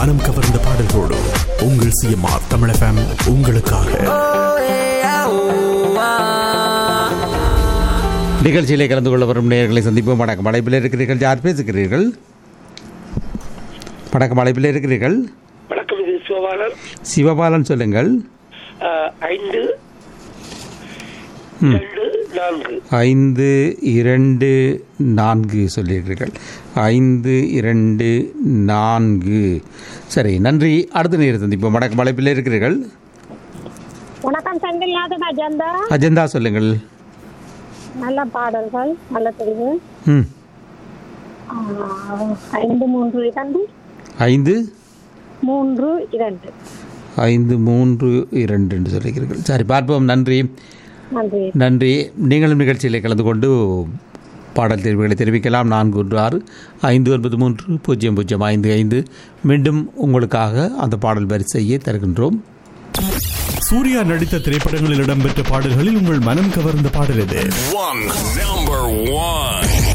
மனம் கவர்ந்த பாடல்களோடு உங்கள் சிஎம்ஆர் தமிழ் FM உங்களுக்காக நிகழ்ச்சியிலே கலந்து கொள்ள வரும் நேர்களை சந்திப்போம் வணக்கம் அழைப்பில் இருக்கிறீர்கள் யார் பேசுகிறீர்கள் வணக்கம் அழைப்பில் இருக்கிறீர்கள் வணக்கம் இது சிவபாலன் சிவபாலன் சொல்லுங்கள் அஹ், ஐந்து ரெண்டு நான்கு ஐந்து இரண்டு நான்கு சொல்லியிருக்கிறீர்கள் ஐந்து இரண்டு நான்கு சரி நன்றி அடுத்த நேரம் சந்திப்போம் வணக்கம் அழைப்பில் இருக்கிறீர்கள் வணக்கம் சங்கல்நாதன் அஜந்தா அஜந்தா சொல்லுங்கள் நல்ல பாடல்கள் நல்ல தெரிவு ம் ஆஹ், ஐந்து மூன்று இரண்டு ஐந்து மூன்று இரண்டு ஐந்து மூன்று இரண்டு என்று சொல்லியிருக்கிறீர்கள் சரி பார்ப்போம் நன்றி நன்றி நன்றி நீங்களும் நிகழ்ச்சியில் கலந்து கொண்டு பாடல் தேர்வுகளை தெரிவிக்கலாம் நான்கு ஒன்று ஆறு ஐந்து ஒன்பது மூன்று பூஜ்ஜியம் பூஜ்ஜியம் ஐந்து ஐந்து மீண்டும் உங்களுக்காக அந்த பாடல் வரிசையை தருகின்றோம் சூர்யா நடித்த திரைப்படங்களில் இடம்பெற்ற பாடல்களில் உங்கள் மனம் கவர்ந்த பாடல் எது One number one.